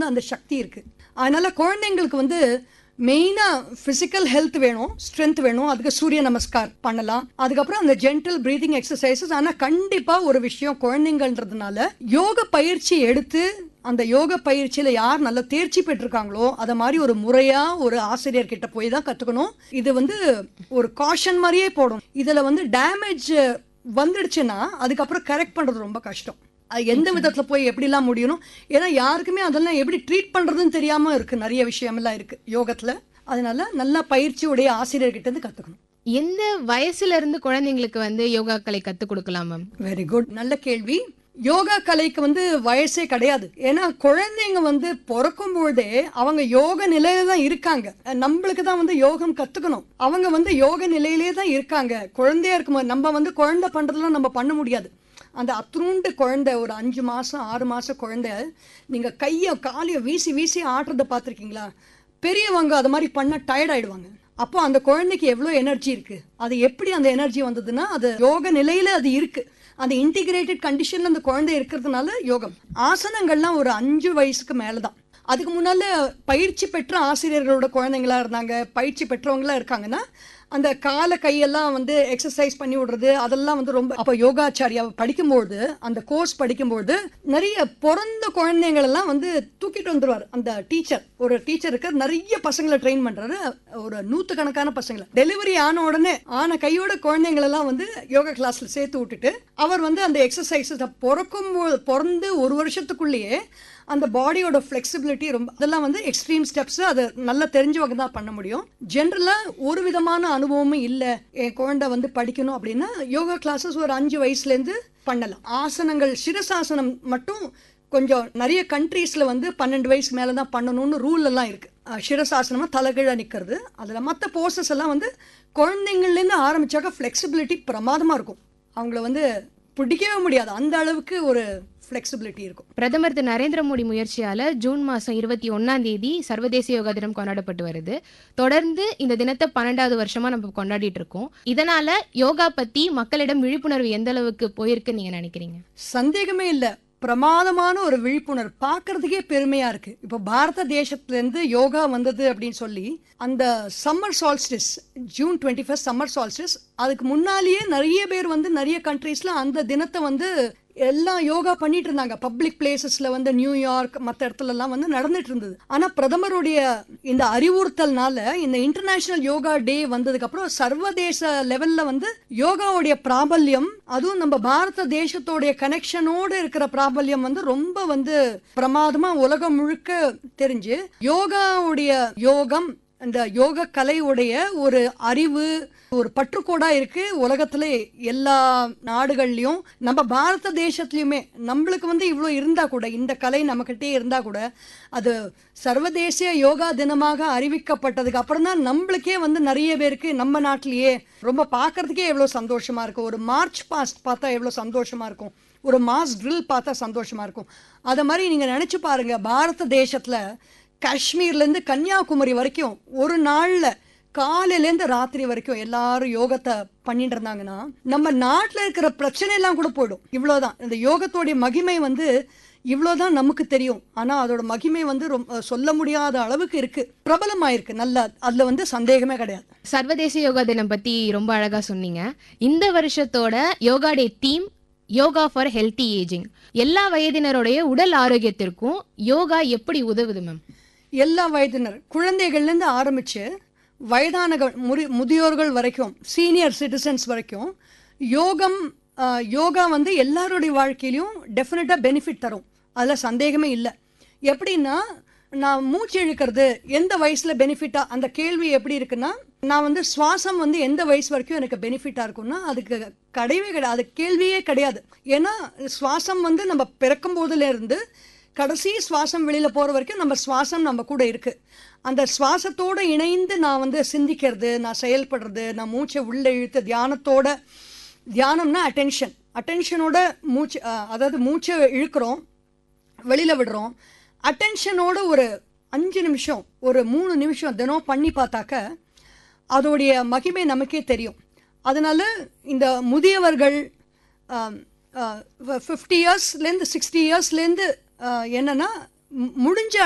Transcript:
அந்த சக்தி இருக்கு அதனால குழந்தைங்களுக்கு வந்து மெயினாக ஃபிசிக்கல் ஹெல்த் வேணும் ஸ்ட்ரென்த் வேணும் அதுக்கு சூரிய நமஸ்கார் பண்ணலாம் அதுக்கப்புறம் அந்த ஜென்டல் ப்ரீதிங் எக்ஸசைசஸ் ஆனால் கண்டிப்பாக ஒரு விஷயம் குழந்தைங்கன்றதுனால யோக பயிற்சி எடுத்து அந்த யோக பயிற்சியில் யார் நல்லா தேர்ச்சி பெற்றிருக்காங்களோ அதை மாதிரி ஒரு முறையாக ஒரு ஆசிரியர் கிட்ட போய் தான் கற்றுக்கணும் இது வந்து ஒரு காஷன் மாதிரியே போடும் இதில் வந்து டேமேஜ் வந்துடுச்சுன்னா அதுக்கப்புறம் கரெக்ட் பண்ணுறது ரொம்ப கஷ்டம் அது எந்த விதத்தில் போய் எப்படிலாம் முடியணும் ஏன்னா யாருக்குமே அதெல்லாம் எப்படி ட்ரீட் பண்ணுறதுன்னு தெரியாமல் இருக்குது நிறைய விஷயமெல்லாம் இருக்குது யோகத்தில் அதனால நல்லா பயிற்சியுடைய ஆசிரியர்கிட்ட இருந்து கற்றுக்கணும் எந்த வயசுல இருந்து குழந்தைங்களுக்கு வந்து யோகாக்களை கத்துக் கொடுக்கலாம் மேம் வெரி குட் நல்ல கேள்வி யோகா கலைக்கு வந்து வயசே கிடையாது ஏன்னா குழந்தைங்க வந்து பிறக்கும் பொழுதே அவங்க யோக நிலையில தான் இருக்காங்க நம்மளுக்கு தான் வந்து யோகம் கத்துக்கணும் அவங்க வந்து யோக நிலையிலே தான் இருக்காங்க குழந்தையா இருக்கும்போது நம்ம வந்து குழந்தை பண்றதெல்லாம் நம்ம பண்ண முடியாது அந்த அத்ரூண்டு குழந்தை ஒரு அஞ்சு மாசம் ஆறு மாசம் குழந்தை நீங்க கையை காலையை வீசி வீசி ஆட்டுறத பார்த்துருக்கீங்களா பெரியவங்க அது மாதிரி பண்ண டயர்ட் ஆயிடுவாங்க அப்போ அந்த குழந்தைக்கு எவ்வளோ எனர்ஜி இருக்கு அது எப்படி அந்த எனர்ஜி வந்ததுன்னா அது யோக நிலையில அது இருக்கு அந்த இன்டிகிரேட்டட் கண்டிஷன்ல அந்த குழந்தை இருக்கிறதுனால யோகம் ஆசனங்கள்லாம் ஒரு அஞ்சு வயசுக்கு மேலே தான் அதுக்கு முன்னால பயிற்சி பெற்ற ஆசிரியர்களோட குழந்தைங்களா இருந்தாங்க பயிற்சி பெற்றவங்களா இருக்காங்கன்னா அந்த கால கையெல்லாம் வந்து எக்ஸசைஸ் பண்ணி விடுறது அதெல்லாம் வந்து ரொம்ப அப்போ யோகாச்சாரியா படிக்கும்போது அந்த கோர்ஸ் படிக்கும்போது நிறைய பிறந்த குழந்தைங்களெல்லாம் வந்து தூக்கிட்டு வந்துருவார் அந்த டீச்சர் ஒரு டீச்சருக்கு நிறைய பசங்களை ட்ரெயின் பண்றாரு ஒரு நூற்றுக்கணக்கான பசங்களை டெலிவரி ஆன உடனே ஆன கையோட குழந்தைங்களெல்லாம் வந்து யோகா கிளாஸ்ல சேர்த்து விட்டுட்டு அவர் வந்து அந்த எக்ஸசைஸஸ் பிறக்கும் போது பிறந்து ஒரு வருஷத்துக்குள்ளேயே அந்த பாடியோட ஃப்ளெக்சிபிலிட்டி ரொம்ப அதெல்லாம் வந்து எக்ஸ்ட்ரீம் ஸ்டெப்ஸ் அது நல்லா தெரிஞ்சவங்க தான் பண்ண முடியும் ஜென்ரலாக ஒரு விதமான அனுபவமும் இல்லை என் குழந்தை வந்து படிக்கணும் அப்படின்னா யோகா கிளாஸஸ் ஒரு அஞ்சு வயசுலேருந்து பண்ணலாம் ஆசனங்கள் சிரசாசனம் மட்டும் கொஞ்சம் நிறைய கண்ட்ரீஸில் வந்து பன்னெண்டு வயசு மேலே தான் பண்ணணும்னு ரூல் எல்லாம் இருக்குது சிரசாசனமாக தலைகீழ நிற்கிறது அதில் மற்ற போர்சஸ் எல்லாம் வந்து குழந்தைங்கள்லேருந்து ஆரம்பிச்சாக்க ஃப்ளெக்சிபிலிட்டி பிரமாதமாக இருக்கும் அவங்கள வந்து பிடிக்கவே முடியாது அந்த அளவுக்கு ஒரு ஃப்ளெக்சிபிலிட்டி இருக்கும் பிரதமர் திரு நரேந்திர மோடி முயற்சியால ஜூன் மாசம் இருபத்தி ஒன்னாம் தேதி சர்வதேச யோகா தினம் கொண்டாடப்பட்டு வருது தொடர்ந்து இந்த தினத்தை பன்னெண்டாவது வருஷமா நம்ம கொண்டாடிட்டு இருக்கோம் இதனால யோகா பத்தி மக்களிடம் விழிப்புணர்வு எந்த அளவுக்கு போயிருக்குன்னு நீங்க நினைக்கிறீங்க சந்தேகமே இல்லை பிரமாதமான ஒரு விழிப்புணர்வு பார்க்கறதுக்கே பெருமையா இருக்கு இப்போ பாரத தேசத்துலேருந்து யோகா வந்தது அப்படின்னு சொல்லி அந்த summer solstice June twenty first summer solstice அதுக்கு முன்னாலேயே நிறைய பேர் வந்து நிறைய கண்ட்ரீஸ்ல அந்த தினத்தை வந்து எல்லாம் யோகா பண்ணிட்டு இருந்தாங்க பப்ளிக் பிளேசஸ்ல வந்து நியூயார்க் மற்ற இடத்துல எல்லாம் வந்து நடந்துட்டு இருந்தது ஆனா பிரதமருடைய இந்த அறிவுறுத்தல்னால இந்த இன்டர்நேஷனல் யோகா டே வந்ததுக்கு அப்புறம் சர்வதேச லெவல்ல வந்து யோகாவுடைய பிராபல்யம் அதுவும் நம்ம பாரத தேசத்தோடைய கனெக்ஷனோடு இருக்கிற பிராபல்யம் வந்து ரொம்ப வந்து பிரமாதமா உலகம் முழுக்க தெரிஞ்சு யோகாவுடைய யோகம் இந்த யோக கலையுடைய ஒரு அறிவு ஒரு பற்றுக்கோடா இருக்கு உலகத்துல எல்லா நாடுகள்லயும் நம்ம பாரத தேசத்துலயுமே நம்மளுக்கு வந்து இவ்வளோ இருந்தா கூட இந்த கலை நம்மகிட்டே இருந்தா கூட அது சர்வதேச யோகா தினமாக அறிவிக்கப்பட்டதுக்கு அப்புறம் தான் நம்மளுக்கே வந்து நிறைய பேருக்கு நம்ம நாட்டிலேயே ரொம்ப பார்க்கறதுக்கே எவ்வளோ சந்தோஷமா இருக்கும் ஒரு மார்ச் பாஸ்ட் பார்த்தா எவ்வளோ சந்தோஷமா இருக்கும் ஒரு மாஸ் ட்ரில் பார்த்தா சந்தோஷமா இருக்கும் அதை மாதிரி நீங்க நினைச்சு பாருங்க பாரத தேசத்துல காஷ்மீர்லேருந்து கன்னியாகுமரி வரைக்கும் ஒரு நாளில் காலையிலேருந்து ராத்திரி வரைக்கும் எல்லாரும் யோகத்தை பண்ணிட்டு இருந்தாங்கன்னா நம்ம நாட்டில் இருக்கிற பிரச்சனை எல்லாம் கூட போயிடும் இவ்வளோதான் இந்த யோகத்தோடைய மகிமை வந்து இவ்வளோதான் நமக்கு தெரியும் ஆனால் அதோட மகிமை வந்து ரொம்ப சொல்ல முடியாத அளவுக்கு இருக்கு பிரபலமாயிருக்கு நல்லா அதில் வந்து சந்தேகமே கிடையாது சர்வதேச யோகா தினம் பத்தி ரொம்ப அழகா சொன்னீங்க இந்த வருஷத்தோட yoga day theme yoga for healthy ageing எல்லா வயதினருடைய உடல் ஆரோக்கியத்திற்கும் யோகா எப்படி உதவுது மேம் எல்லா வயதினர் குழந்தைகள்லேருந்து ஆரம்பித்து வயதானகள் முறி முதியோர்கள் வரைக்கும் சீனியர் சிட்டிசன்ஸ் வரைக்கும் யோகம் ஆஹ், யோகா வந்து எல்லாருடைய வாழ்க்கையிலையும் டெஃபினட்டாக பெனிஃபிட் தரும் அதில் சந்தேகமே இல்லை எப்படின்னா நான் மூச்சு இழுக்கிறது எந்த வயசில் பெனிஃபிட்டாக அந்த கேள்வி எப்படி இருக்குன்னா நான் வந்து சுவாசம் வந்து எந்த வயசு வரைக்கும் எனக்கு பெனிஃபிட்டாக இருக்கும்னா அதுக்கு கிடையவே கிடையாது அது கேள்வியே கிடையாது ஏன்னா சுவாசம் வந்து நம்ம பிறக்கும் போதுலேருந்து கடைசி சுவாசம் வெளியில் போகிற வரைக்கும் நம்ம சுவாசம் நம்ம கூட இருக்கு அந்த சுவாசத்தோடு இணைந்து நான் வந்து சிந்திக்கிறது நான் செயல்படுறது நான் மூச்சை உள்ளே இழுத்து தியானத்தோட தியானம்னா அட்டென்ஷன் அட்டென்ஷனோட மூச்சு அஹ், அதாவது மூச்சை இழுக்கிறோம் வெளியில் விடுறோம் அட்டென்ஷனோட ஒரு அஞ்சு நிமிஷம் ஒரு மூணு நிமிஷம் தினம் பண்ணி பார்த்தாக்க அதோடைய மகிமை நமக்கே தெரியும் அதனால இந்த முதியவர்கள் ஃபிஃப்டி இயர்ஸ்லேருந்து சிக்ஸ்டி இயர்ஸ்லேருந்து என்னன்னா மு- முடிஞ்ச